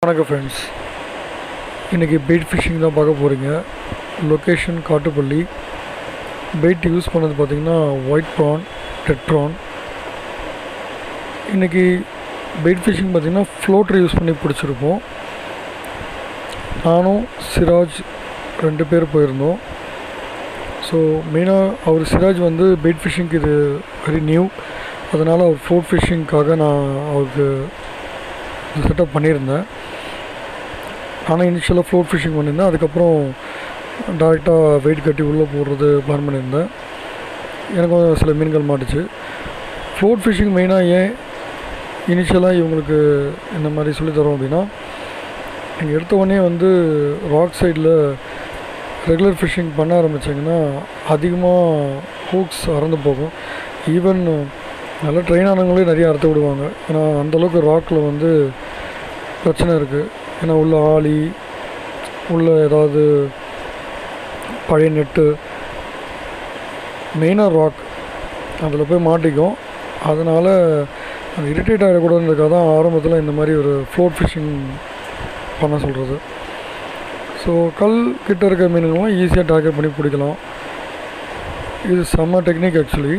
வணக்கம் ஃப்ரெண்ட்ஸ் இன்றைக்கி bait phishing தான் பார்க்க போகிறீங்க லொக்கேஷன் காட்டுப்பள்ளி பெயிட் யூஸ் பண்ணது பார்த்திங்கன்னா ஒயிட் ப்ரான் டெட் ப்ரான் இன்றைக்கி பெயிட் ஃபிஷிங் பார்த்திங்கன்னா ஃப்ளோட்டர் யூஸ் பண்ணி பிடிச்சிருப்போம் நானும் சிராஜ் ரெண்டு பேர் போயிருந்தோம் ஸோ மெயினாக அவர் சிராஜ் வந்து பெயிட் ஃபிஷிங்க்கு இது வெரி நியூ அதனால் அவர் ஃப்ளோட் ஃபிஷிங்க்காக நான் அவருக்கு செட்டப் பண்ணியிருந்தேன் ஆனால் இனிஷியலாக ஃப்ளோட் ஃபிஷிங் பண்ணியிருந்தேன் அதுக்கப்புறம் டேரெக்டாக வெயிட் கட்டி உள்ளே போடுறது பிளான் பண்ணியிருந்தேன் எனக்கும் சில மீன்கள் மாட்டுச்சு ஃப்ளோட் ஃபிஷிங் மெயினாக ஏன் இனிஷியலாக இவங்களுக்கு இந்த மாதிரி சொல்லித் தரோம் அப்படின்னா நீங்கள் எடுத்த உடனே வந்து ராக் சைடில் ரெகுலர் ஃபிஷிங் பண்ண ஆரம்பிச்சிங்கன்னா அதிகமாக ஹூக்ஸ் அறந்து போகும் ஈவன் நல்லா ட்ரெயின் ஆனவங்களே நிறைய அறுத்து விடுவாங்க ஏன்னா அந்தளவுக்கு ராக்கில் வந்து பிரச்சனை இருக்குது ஏன்னா உள்ள ஆளி உள்ள ஏதாவது பழைய நெட்டு மெயினாக ராக் அதில் போய் மாட்டிக்கும் அதனால் அது இரிட்டேட் ஆகிடக்கூடாதுன்றதுக்காக தான் ஆரம்பத்தில் இந்த மாதிரி ஒரு ஃப்ளோட் ஃபிஷிங் பண்ண சொல்கிறது ஸோ கல் கிட்ட இருக்க மீனுங்களாம் ஈஸியாக டார்கெட் பண்ணி பிடிக்கலாம் இது செம்ம டெக்னிக் ஆக்சுவலி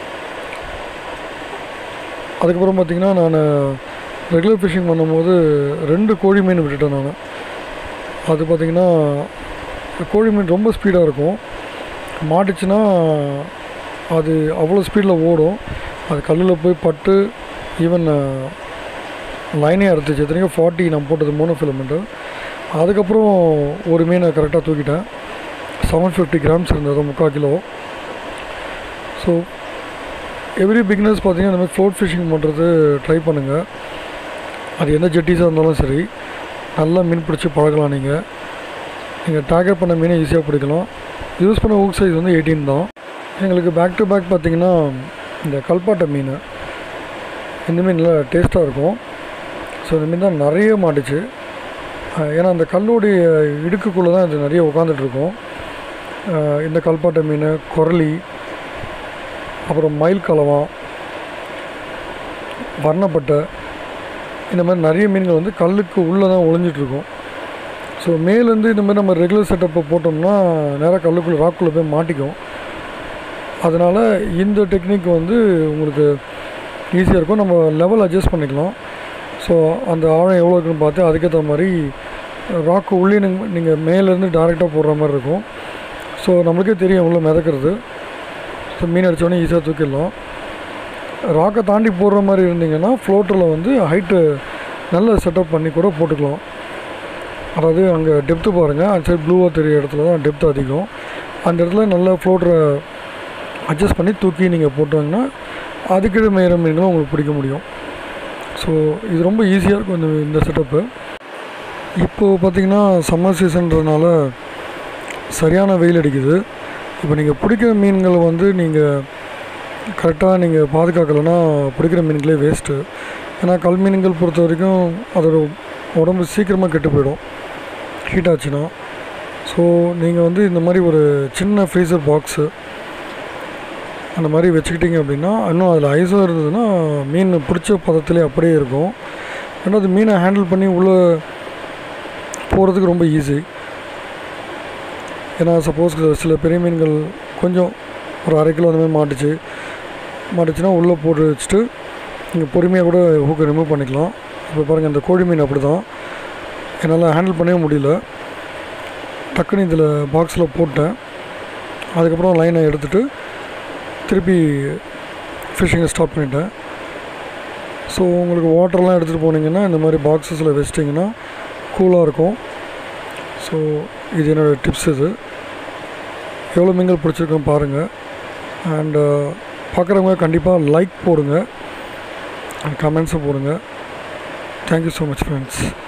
அதுக்கப்புறம் பார்த்திங்கன்னா நான் ரெகுலர் ஃபிஷிங் பண்ணும்போது ரெண்டு கோழி மீன் விட்டுட்டேன் நான் அது பார்த்திங்கன்னா கோழி மீன் ரொம்ப ஸ்பீடாக இருக்கும் மாட்டுச்சுன்னா அது அவ்வளோ ஸ்பீடில் ஓடும் அது கல்லில் போய் பட்டு ஈவன் லைனே அறுத்துச்சு எத்தனையோ ஃபார்ட்டி நான் போட்டது மூணு ஃபிலமெண்ட்டு அதுக்கப்புறம் ஒரு மீனை கரெக்டாக தூக்கிட்டேன் செவன் ஃபிஃப்டி கிராம்ஸ் இருந்தது முக்கால் கிலோ ஸோ எவ்ரி பிக்னஸ் பார்த்தீங்கன்னா இந்த மாதிரி ஃப்ளோட் ஃபிஷிங் பண்ணுறது ட்ரை பண்ணுங்கள் அது எந்த ஜெட்டிஸாக இருந்தாலும் சரி நல்லா மீன் பிடிச்சி பழகலாம் நீங்கள் நீங்கள் டார்கெட் பண்ண மீனை ஈஸியாக பிடிக்கலாம் யூஸ் பண்ண ஊக் சைஸ் வந்து எயிட்டீன் தான் எங்களுக்கு பேக் டு பேக் பார்த்திங்கன்னா இந்த கல்பாட்டை மீன் இந்த மீன் நல்லா டேஸ்ட்டாக இருக்கும் ஸோ இந்த மீன் தான் நிறைய மாட்டுச்சு ஏன்னா அந்த கல்லுடைய இடுக்குக்குள்ளே தான் இது நிறைய உட்காந்துட்ருக்கோம் இந்த கல்பாட்டை மீன் குரலி அப்புறம் மயில் கலவம் வர்ணப்பட்டை இந்த மாதிரி நிறைய மீன்கள் வந்து கல்லுக்கு உள்ளே தான் ஒளிஞ்சிட்ருக்கும் ஸோ மேலேருந்து இந்த மாதிரி நம்ம ரெகுலர் செட்டப்பை போட்டோம்னா நேராக கல்லுக்குள்ளே ராக்குள்ளே போய் மாட்டிக்கும் அதனால் இந்த டெக்னிக் வந்து உங்களுக்கு ஈஸியாக இருக்கும் நம்ம லெவல் அட்ஜஸ்ட் பண்ணிக்கலாம் ஸோ அந்த ஆழம் எவ்வளோ இருக்குன்னு பார்த்து அதுக்கேற்ற மாதிரி ராக்கு உள்ளே நீங்கள் நீங்கள் மேலேருந்து டேரெக்டாக போடுற மாதிரி இருக்கும் ஸோ நம்மளுக்கே தெரியும் உள்ள மிதக்கிறது ஸோ மீன் அடித்தோடனே ஈஸியாக தூக்கிடலாம் ராக்கை தாண்டி போடுற மாதிரி இருந்தீங்கன்னா ஃப்ளோட்டரில் வந்து ஹைட்டு நல்ல செட்டப் பண்ணி கூட போட்டுக்கலாம் அதாவது அங்கே டெப்த்து பாருங்கள் அந்த சைடு ப்ளூவாக தெரிய இடத்துல தான் டெப்த் அதிகம் அந்த இடத்துல நல்ல ஃப்ளோட்டரை அட்ஜஸ்ட் பண்ணி தூக்கி நீங்கள் போட்டாங்கன்னா அதுக்கு மேற மீன்களும் உங்களுக்கு பிடிக்க முடியும் ஸோ இது ரொம்ப ஈஸியாக இருக்கும் இந்த இந்த செட்டப்பு இப்போது பார்த்திங்கன்னா சம்மர் சீசன்றதுனால சரியான வெயில் அடிக்குது இப்போ நீங்கள் பிடிக்கிற மீன்களை வந்து நீங்கள் கரெக்டாக நீங்கள் பாதுகாக்கலைன்னா பிடிக்கிற மீன்களே வேஸ்ட்டு ஏன்னா கல் மீன்கள் பொறுத்த வரைக்கும் அதோட உடம்பு சீக்கிரமாக கெட்டு போயிடும் ஹீட் ஆச்சுன்னா ஸோ நீங்கள் வந்து இந்த மாதிரி ஒரு சின்ன ஃப்ரீசர் பாக்ஸு அந்த மாதிரி வச்சுக்கிட்டிங்க அப்படின்னா இன்னும் அதில் ஐஸும் இருந்ததுன்னா மீன் பிடிச்ச பதத்திலே அப்படியே இருக்கும் ரெண்டாவது மீனை ஹேண்டில் பண்ணி உள்ளே போகிறதுக்கு ரொம்ப ஈஸி ஏன்னா சப்போஸ் சில பெரிய மீன்கள் கொஞ்சம் ஒரு அரை கிலோ அந்த மாதிரி மாட்டுச்சு மாட்டுச்சுன்னா உள்ளே போட்டு வச்சுட்டு நீங்கள் பொறுமையாக கூட ஹூக்கை ரிமூவ் பண்ணிக்கலாம் இப்போ பாருங்கள் இந்த கோழி மீன் அப்படி தான் என்னால் ஹேண்டில் பண்ணவே முடியல டக்குன்னு இதில் பாக்ஸில் போட்டேன் அதுக்கப்புறம் லைனை எடுத்துகிட்டு திருப்பி ஃபிஷ்ஷிங்கை ஸ்டாப் பண்ணிட்டேன் ஸோ உங்களுக்கு வாட்டர்லாம் எடுத்துகிட்டு போனீங்கன்னா இந்த மாதிரி பாக்ஸஸில் வச்சிட்டிங்கன்னா கூலாக இருக்கும் ஸோ இது என்னோடய டிப்ஸ் இது எவ்வளோ மீன்கள் பிடிச்சிருக்கோம் பாருங்கள் அண்டு பார்க்குறவங்க கண்டிப்பாக லைக் போடுங்க அண்ட் கமெண்ட்ஸை போடுங்க தேங்க்யூ ஸோ மச் ஃப்ரெண்ட்ஸ்